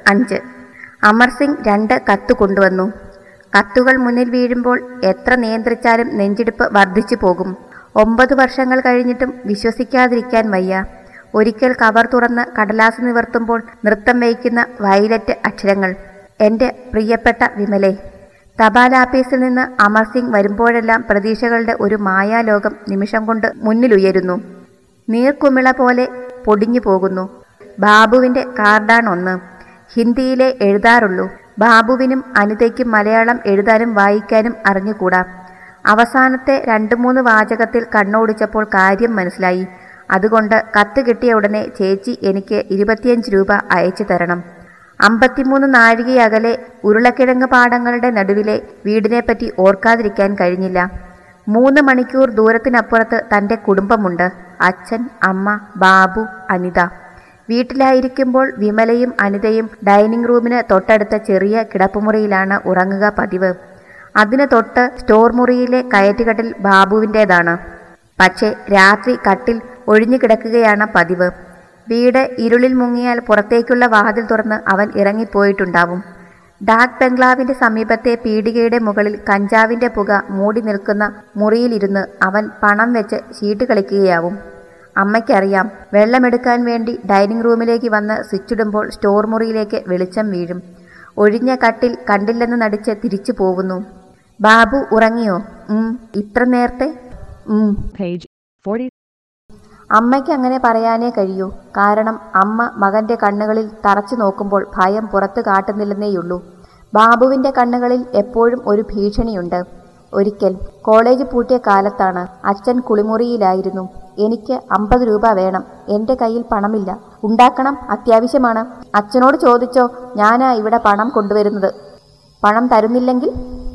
അഞ്ച് അമർ സിംഗ് രണ്ട് കത്ത് കൊണ്ടുവന്നു കത്തുകൾ മുന്നിൽ വീഴുമ്പോൾ എത്ര നിയന്ത്രിച്ചാലും നെഞ്ചിടിപ്പ് വർദ്ധിച്ചു പോകും ഒമ്പത് വർഷങ്ങൾ കഴിഞ്ഞിട്ടും വിശ്വസിക്കാതിരിക്കാൻ വയ്യ ഒരിക്കൽ കവർ തുറന്ന് കടലാസ് നിവർത്തുമ്പോൾ നൃത്തം വയ്ക്കുന്ന വയലറ്റ് അക്ഷരങ്ങൾ എൻ്റെ പ്രിയപ്പെട്ട വിമലെ തപാൽ ആഫീസിൽ നിന്ന് അമർ സിംഗ് വരുമ്പോഴെല്ലാം പ്രതീക്ഷകളുടെ ഒരു മായാലോകം നിമിഷം കൊണ്ട് മുന്നിലുയരുന്നു നീർക്കുമിള പോലെ പൊടിഞ്ഞു പോകുന്നു ബാബുവിൻ്റെ കാർഡാണൊന്ന് ഹിന്ദിയിലെ എഴുതാറുള്ളൂ ബാബുവിനും അനിതയ്ക്കും മലയാളം എഴുതാനും വായിക്കാനും അറിഞ്ഞുകൂടാ അവസാനത്തെ രണ്ട് മൂന്ന് വാചകത്തിൽ കണ്ണോടിച്ചപ്പോൾ കാര്യം മനസ്സിലായി അതുകൊണ്ട് കത്ത് കിട്ടിയ ഉടനെ ചേച്ചി എനിക്ക് ഇരുപത്തിയഞ്ച് രൂപ അയച്ചു തരണം അമ്പത്തിമൂന്ന് നാഴികയകലെ ഉരുളക്കിഴങ്ങ് പാടങ്ങളുടെ നടുവിലെ വീടിനെപ്പറ്റി ഓർക്കാതിരിക്കാൻ കഴിഞ്ഞില്ല മൂന്ന് മണിക്കൂർ ദൂരത്തിനപ്പുറത്ത് തൻ്റെ കുടുംബമുണ്ട് അച്ഛൻ അമ്മ ബാബു അനിത വീട്ടിലായിരിക്കുമ്പോൾ വിമലയും അനിതയും ഡൈനിങ് റൂമിന് തൊട്ടടുത്ത ചെറിയ കിടപ്പുമുറിയിലാണ് ഉറങ്ങുക പതിവ് അതിന് തൊട്ട് സ്റ്റോർ മുറിയിലെ കയറ്റുകട്ടിൽ ബാബുവിൻ്റേതാണ് പക്ഷേ രാത്രി കട്ടിൽ ഒഴിഞ്ഞു കിടക്കുകയാണ് പതിവ് വീട് ഇരുളിൽ മുങ്ങിയാൽ പുറത്തേക്കുള്ള വാതിൽ തുറന്ന് അവൻ ഇറങ്ങിപ്പോയിട്ടുണ്ടാവും ഡാക് ബംഗ്ലാവിന്റെ സമീപത്തെ പീടികയുടെ മുകളിൽ കഞ്ചാവിന്റെ പുക മൂടി നിൽക്കുന്ന മുറിയിലിരുന്ന് അവൻ പണം വെച്ച് ചീട്ട് കളിക്കുകയാവും അമ്മയ്ക്കറിയാം വെള്ളമെടുക്കാൻ വേണ്ടി ഡൈനിങ് റൂമിലേക്ക് വന്ന് സ്വിച്ചിടുമ്പോൾ സ്റ്റോർ മുറിയിലേക്ക് വെളിച്ചം വീഴും ഒഴിഞ്ഞ കട്ടിൽ കണ്ടില്ലെന്ന് നടിച്ച് തിരിച്ചു പോകുന്നു ബാബു ഉറങ്ങിയോ ഉം ഇത്ര നേരത്തെ ഉം Page 40. അമ്മയ്ക്ക് അങ്ങനെ പറയാനേ കഴിയൂ കാരണം അമ്മ മകന്റെ കണ്ണുകളിൽ തറച്ചു നോക്കുമ്പോൾ ഭയം പുറത്തു കാട്ടുന്നില്ലെന്നേയുള്ളൂ ബാബുവിന്റെ കണ്ണുകളിൽ എപ്പോഴും ഒരു ഭീഷണിയുണ്ട് ഒരിക്കൽ കോളേജ് പൂട്ടിയ കാലത്താണ് അച്ഛൻ കുളിമുറിയിലായിരുന്നു എനിക്ക് അമ്പത് രൂപ വേണം എൻ്റെ കയ്യിൽ പണമില്ല ഉണ്ടാക്കണം അത്യാവശ്യമാണ് അച്ഛനോട് ചോദിച്ചോ ഞാനാ ഇവിടെ പണം കൊണ്ടുവരുന്നത് പണം തരുന്നില്ലെങ്കിൽ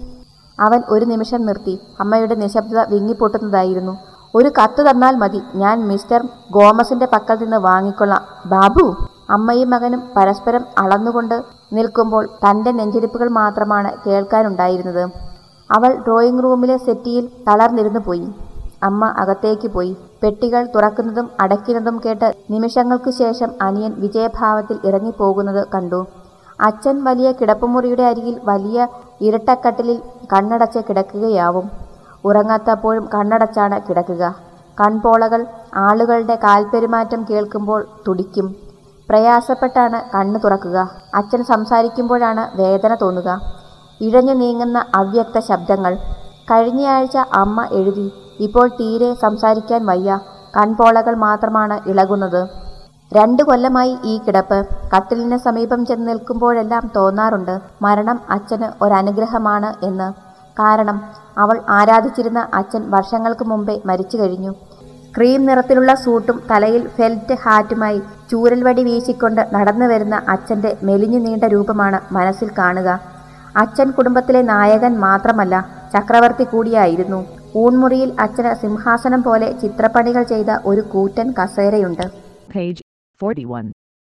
അവൻ ഒരു നിമിഷം നിർത്തി അമ്മയുടെ നിശബ്ദത വിങ്ങിപ്പൊട്ടുന്നതായിരുന്നു ഒരു കത്ത് തന്നാൽ മതി ഞാൻ മിസ്റ്റർ ഗോമസിന്റെ പക്കൽ നിന്ന് വാങ്ങിക്കൊള്ളാം ബാബു അമ്മയും മകനും പരസ്പരം അളന്നുകൊണ്ട് നിൽക്കുമ്പോൾ തന്റെ നെഞ്ചിടിപ്പുകൾ മാത്രമാണ് കേൾക്കാനുണ്ടായിരുന്നത് അവൾ ഡ്രോയിങ് റൂമിലെ സെറ്റിയിൽ തളർന്നിരുന്നു പോയി അമ്മ അകത്തേക്ക് പോയി പെട്ടികൾ തുറക്കുന്നതും അടയ്ക്കുന്നതും കേട്ട് നിമിഷങ്ങൾക്കു ശേഷം അനിയൻ വിജയഭാവത്തിൽ ഇറങ്ങിപ്പോകുന്നത് കണ്ടു അച്ഛൻ വലിയ കിടപ്പുമുറിയുടെ അരികിൽ വലിയ ഇരട്ടക്കട്ടിലിൽ കണ്ണടച്ച് കിടക്കുകയാവും ഉറങ്ങാത്തപ്പോഴും കണ്ണടച്ചാണ് കിടക്കുക കൺപോളകൾ ആളുകളുടെ കാൽപ്പെരുമാറ്റം കേൾക്കുമ്പോൾ തുടിക്കും പ്രയാസപ്പെട്ടാണ് കണ്ണു തുറക്കുക അച്ഛൻ സംസാരിക്കുമ്പോഴാണ് വേദന തോന്നുക ഇഴഞ്ഞു നീങ്ങുന്ന അവ്യക്ത ശബ്ദങ്ങൾ കഴിഞ്ഞയാഴ്ച അമ്മ എഴുതി ഇപ്പോൾ തീരെ സംസാരിക്കാൻ വയ്യ കൺപോളകൾ മാത്രമാണ് ഇളകുന്നത് രണ്ടു കൊല്ലമായി ഈ കിടപ്പ് കട്ടിലിന് സമീപം ചെന്ന് നിൽക്കുമ്പോഴെല്ലാം തോന്നാറുണ്ട് മരണം അച്ഛന് ഒരനുഗ്രഹമാണ് എന്ന് കാരണം അവൾ ആരാധിച്ചിരുന്ന അച്ഛൻ വർഷങ്ങൾക്ക് മുമ്പേ മരിച്ചു കഴിഞ്ഞു ക്രീം നിറത്തിലുള്ള സൂട്ടും തലയിൽ ഫെൽറ്റ് ഹാറ്റുമായി ചൂരൽവടി വീശിക്കൊണ്ട് നടന്നു വരുന്ന അച്ഛൻ്റെ മെലിഞ്ഞു നീണ്ട രൂപമാണ് മനസ്സിൽ കാണുക അച്ഛൻ കുടുംബത്തിലെ നായകൻ മാത്രമല്ല ചക്രവർത്തി കൂടിയായിരുന്നു ഊൺമുറിയിൽ അച്ഛന് സിംഹാസനം പോലെ ചിത്രപ്പണികൾ ചെയ്ത ഒരു കൂറ്റൻ കസേരയുണ്ട് Page 41.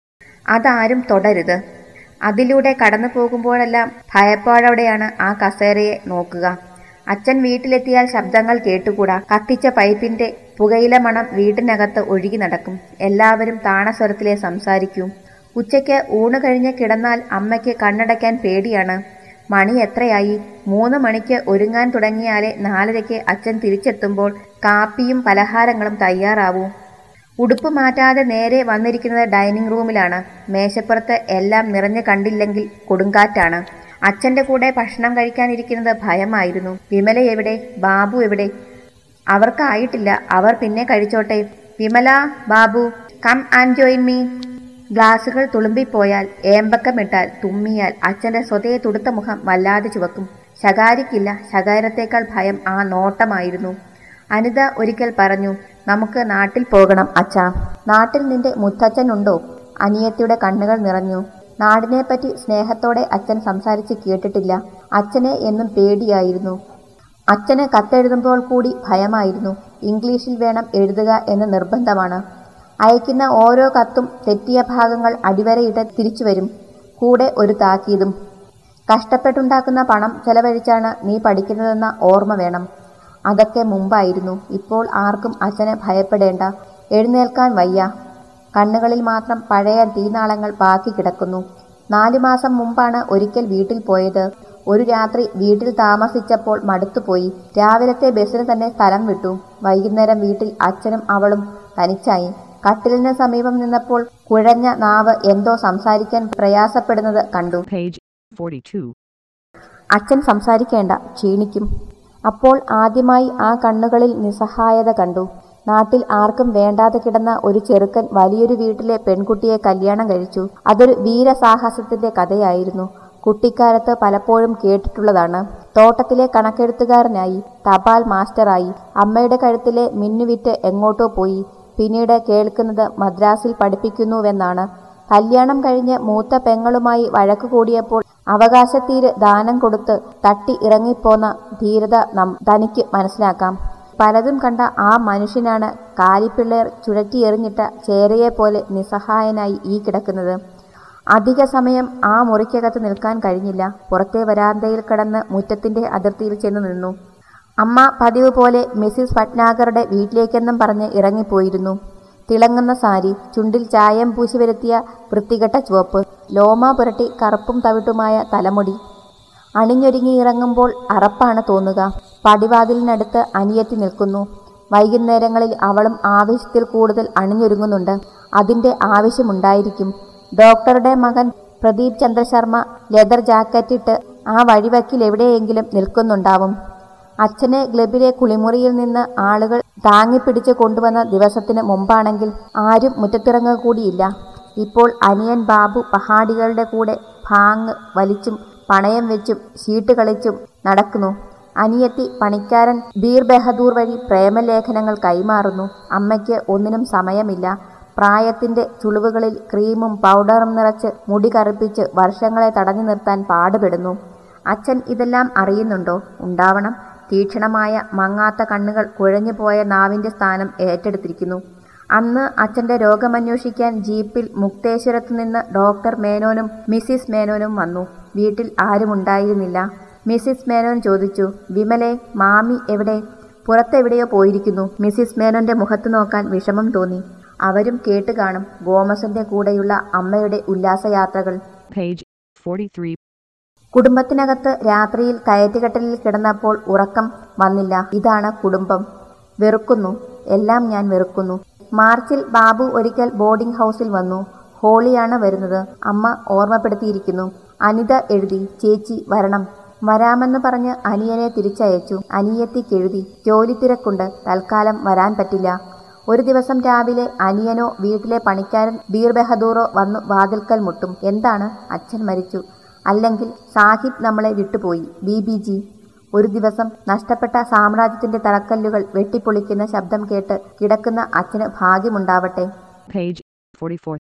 അതാരും തുടരുത് അതിലൂടെ കടന്നു പോകുമ്പോഴെല്ലാം ഭയപ്പാടോടെയാണ് ആ കസേരയെ നോക്കുക അച്ഛൻ വീട്ടിലെത്തിയാൽ ശബ്ദങ്ങൾ കേട്ടുകൂടാ കത്തിച്ച പൈപ്പിന്റെ പുകയില മണം വീട്ടിനകത്ത് ഒഴുകി നടക്കും എല്ലാവരും താണസ്വരത്തിലെ സംസാരിക്കൂ ഉച്ചയ്ക്ക് ഊണ് കഴിഞ്ഞ് കിടന്നാൽ അമ്മയ്ക്ക് കണ്ണടയ്ക്കാൻ പേടിയാണ് മണി എത്രയായി മൂന്ന് മണിക്ക് ഒരുങ്ങാൻ തുടങ്ങിയാലേ നാലരയ്ക്ക് അച്ഛൻ തിരിച്ചെത്തുമ്പോൾ കാപ്പിയും പലഹാരങ്ങളും തയ്യാറാവൂ ഉടുപ്പ് മാറ്റാതെ നേരെ വന്നിരിക്കുന്നത് ഡൈനിങ് റൂമിലാണ് മേശപ്പുറത്ത് എല്ലാം നിറഞ്ഞു കണ്ടില്ലെങ്കിൽ കൊടുങ്കാറ്റാണ് അച്ഛന്റെ കൂടെ ഭക്ഷണം കഴിക്കാനിരിക്കുന്നത് ഭയമായിരുന്നു വിമല എവിടെ ബാബു എവിടെ അവർക്കായിട്ടില്ല അവർ പിന്നെ കഴിച്ചോട്ടെ Vimala Babu come and join me ഗ്ലാസുകൾ തുളുമ്പിപ്പോയാൽ ഏമ്പക്കമിട്ടാൽ തുമ്മിയാൽ അച്ഛന്റെ സ്വതേ തുടുത്ത മുഖം വല്ലാതെ ചുവക്കും ശകാരിക്കില്ല ശകാരത്തേക്കാൾ ഭയം ആ നോട്ടമായിരുന്നു അനിത ഒരിക്കൽ പറഞ്ഞു നമുക്ക് നാട്ടിൽ പോകണം അച്ഛാ നാട്ടിൽ നിന്റെ മുത്തച്ഛനുണ്ടോ അനിയത്തിയുടെ കണ്ണുകൾ നിറഞ്ഞു നാടിനെപ്പറ്റി സ്നേഹത്തോടെ അച്ഛൻ സംസാരിച്ച് കേട്ടിട്ടില്ല അച്ഛനെ എന്നും പേടിയായിരുന്നു അച്ഛന് കത്തെഴുതുമ്പോൾ കൂടി ഭയമായിരുന്നു ഇംഗ്ലീഷിൽ വേണം എഴുതുക എന്ന് നിർബന്ധമാണ് അയക്കുന്ന ഓരോ കത്തും തെറ്റിയ ഭാഗങ്ങൾ അടിവരയിട്ട് തിരിച്ചു വരും കൂടെ ഒരു താക്കീതും കഷ്ടപ്പെട്ടുണ്ടാക്കുന്ന പണം ചെലവഴിച്ചാണ് നീ പഠിക്കുന്നതെന്ന ഓർമ്മ വേണം അതൊക്കെ മുമ്പായിരുന്നു ഇപ്പോൾ ആർക്കും അച്ഛനെ ഭയപ്പെടേണ്ട എഴുന്നേൽക്കാൻ വയ്യ കണ്ണുകളിൽ മാത്രം പഴയ തീനാളങ്ങൾ ബാക്കി കിടക്കുന്നു നാലു മാസം മുമ്പാണ് ഒരിക്കൽ വീട്ടിൽ പോയത് ഒരു രാത്രി വീട്ടിൽ താമസിച്ചപ്പോൾ മടുത്തുപോയി രാവിലത്തെ ബസ്സിന് തന്നെ സ്ഥലം വിട്ടു വൈകുന്നേരം വീട്ടിൽ അച്ഛനും അവളും തനിച്ചായി കട്ടിലിന് സമീപം നിന്നപ്പോൾ കുഴഞ്ഞ നാവ് എന്തോ സംസാരിക്കാൻ പ്രയാസപ്പെടുന്നത് കണ്ടു Page 42. അച്ഛൻ സംസാരിക്കേണ്ട ക്ഷീണിക്കും അപ്പോൾ ആദ്യമായി ആ കണ്ണുകളിൽ നിസ്സഹായത കണ്ടു നാട്ടിൽ ആർക്കും വേണ്ടാതെ കിടന്ന ഒരു ചെറുക്കൻ വലിയൊരു വീട്ടിലെ പെൺകുട്ടിയെ കല്യാണം കഴിച്ചു അതൊരു വീരസാഹസത്തിന്റെ കഥയായിരുന്നു കുട്ടിക്കാലത്ത് പലപ്പോഴും കേട്ടിട്ടുള്ളതാണ് തോട്ടത്തിലെ കണക്കെഴുത്തുകാരനായി തപാൽ മാസ്റ്ററായി അമ്മയുടെ കഴുത്തിലെ മിന്നുവിറ്റ് എങ്ങോട്ടോ പോയി പിന്നീട് കേൾക്കുന്നത് മദ്രാസിൽ പഠിപ്പിക്കുന്നുവെന്നാണ് കല്യാണം കഴിഞ്ഞ് മൂത്ത പെങ്ങളുമായി വഴക്കു കൂടിയപ്പോൾ അവകാശത്തീര് ദാനം കൊടുത്ത് തട്ടി ഇറങ്ങിപ്പോന്ന ധീരത നം തനിക്ക് മനസ്സിലാക്കാം പലതും കണ്ട ആ മനുഷ്യനാണ് കാലിപ്പിള്ളേർ ചുഴറ്റിയെറിഞ്ഞിട്ട ചേരയെപ്പോലെ നിസ്സഹായനായി ഈ കിടക്കുന്നത് അധിക സമയം ആ മുറിക്കകത്ത് നിൽക്കാൻ കഴിഞ്ഞില്ല പുറത്തെ വരാന്തയിൽ കിടന്ന് മുറ്റത്തിന്റെ അതിർത്തിയിൽ ചെന്ന് നിന്നു അമ്മ പതിവ് പോലെ മിസ്സിസ് ഭട്നാഗറുടെ വീട്ടിലേക്കെന്നും പറഞ്ഞ് ഇറങ്ങിപ്പോയിരുന്നു തിളങ്ങുന്ന സാരി ചുണ്ടിൽ ചായം പൂശി വരുത്തിയ വൃത്തികെട്ട ചുവപ്പ് ലോമ പുരട്ടി കറുപ്പും തവിട്ടുമായ തലമുടി അണിഞ്ഞൊരുങ്ങി ഇറങ്ങുമ്പോൾ അറപ്പാണ് തോന്നുക പടിവാതിലിനടുത്ത് അനിയത്തി നിൽക്കുന്നു വൈകുന്നേരങ്ങളിൽ അവളും ആവേശത്തിൽ കൂടുതൽ അണിഞ്ഞൊരുങ്ങുന്നുണ്ട് അതിൻ്റെ ആവശ്യമുണ്ടായിരിക്കും ഡോക്ടറുടെ മകൻ പ്രദീപ് ചന്ദ്ര ശർമ്മ ലെതർ ജാക്കറ്റിട്ട് ആ വഴിവക്കിൽ എവിടെയെങ്കിലും നിൽക്കുന്നുണ്ടാവും അച്ഛനെ ക്ലബിലെ കുളിമുറിയിൽ നിന്ന് ആളുകൾ താങ്ങിപ്പിടിച്ച് കൊണ്ടുവന്ന ദിവസത്തിന് മുമ്പാണെങ്കിൽ ആരും മുറ്റത്തിറങ്ങുക കൂടിയില്ല ഇപ്പോൾ അനിയൻ ബാബു പഹാടികളുടെ കൂടെ ഭാങ് വലിച്ചും പണയം വെച്ചും ഷീട്ട് കളിച്ചും നടക്കുന്നു അനിയത്തി പണിക്കാരൻ ബീർ ബഹദൂർ വഴി പ്രേമലേഖനങ്ങൾ കൈമാറുന്നു അമ്മയ്ക്ക് ഒന്നിനും സമയമില്ല പ്രായത്തിന്റെ ചുളിവുകളിൽ ക്രീമും പൗഡറും നിറച്ച് മുടി കറുപ്പിച്ച് വർഷങ്ങളെ തടഞ്ഞു നിർത്താൻ പാടുപെടുന്നു അച്ഛൻ ഇതെല്ലാം അറിയുന്നുണ്ടോ ഉണ്ടാവണം തീക്ഷണമായ മങ്ങാത്ത കണ്ണുകൾ കുഴഞ്ഞുപോയ നാവിന്റെ സ്ഥാനം ഏറ്റെടുത്തിരിക്കുന്നു അന്ന് അച്ഛന്റെ രോഗമന്വേഷിക്കാൻ ജീപ്പിൽ മുക്തേശ്വരത്തു നിന്ന് ഡോക്ടർ മേനോനും മിസ്സിസ് മേനോനും വന്നു വീട്ടിൽ ആരുമുണ്ടായിരുന്നില്ല മിസ്സിസ് മേനോൻ ചോദിച്ചു വിമലെ മാമി എവിടെ പുറത്തെവിടെയോ പോയിരിക്കുന്നു മിസ്സിസ് മേനോന്റെ മുഖത്ത് നോക്കാൻ വിഷമം തോന്നി അവരും കേട്ട് കാണും ഗോമസന്റെ കൂടെയുള്ള അമ്മയുടെ ഉല്ലാസയാത്രകൾ Page 43. കുടുംബത്തിനകത്ത് രാത്രിയിൽ കയറ്റുകെട്ടലിൽ കിടന്നപ്പോൾ ഉറക്കം വന്നില്ല ഇതാണ് കുടുംബം വെറുക്കുന്നു എല്ലാം ഞാൻ വെറുക്കുന്നു മാർച്ചിൽ ബാബു ഒരിക്കൽ ബോർഡിംഗ് ഹൗസിൽ വന്നു ഹോളിയാണ് വരുന്നത് അമ്മ ഓർമ്മപ്പെടുത്തിയിരിക്കുന്നു അനിത എഴുതി ചേച്ചി വരണം വരാമെന്ന് പറഞ്ഞ് അനിയനെ തിരിച്ചയച്ചു അനിയത്തിക്കെഴുതി ജോലി തിരക്കുണ്ട് തൽക്കാലം വരാൻ പറ്റില്ല ഒരു ദിവസം രാവിലെ അനിയനോ വീട്ടിലെ പണിക്കാരൻ ബീർ ബഹദൂറോ വന്നു വാതിൽക്കൽ മുട്ടും എന്താണ് അച്ഛൻ മരിച്ചു അല്ലെങ്കിൽ സാഹിബ് നമ്മളെ വിട്ടുപോയി ബി ബി ജി ഒരു ദിവസം നഷ്ടപ്പെട്ട സാമ്രാജ്യത്തിന്റെ തറക്കല്ലുകൾ വെട്ടിപ്പൊളിക്കുന്ന ശബ്ദം കേട്ട് കിടക്കുന്ന അച്ഛന് ഭാഗ്യമുണ്ടാവട്ടെ Page 44.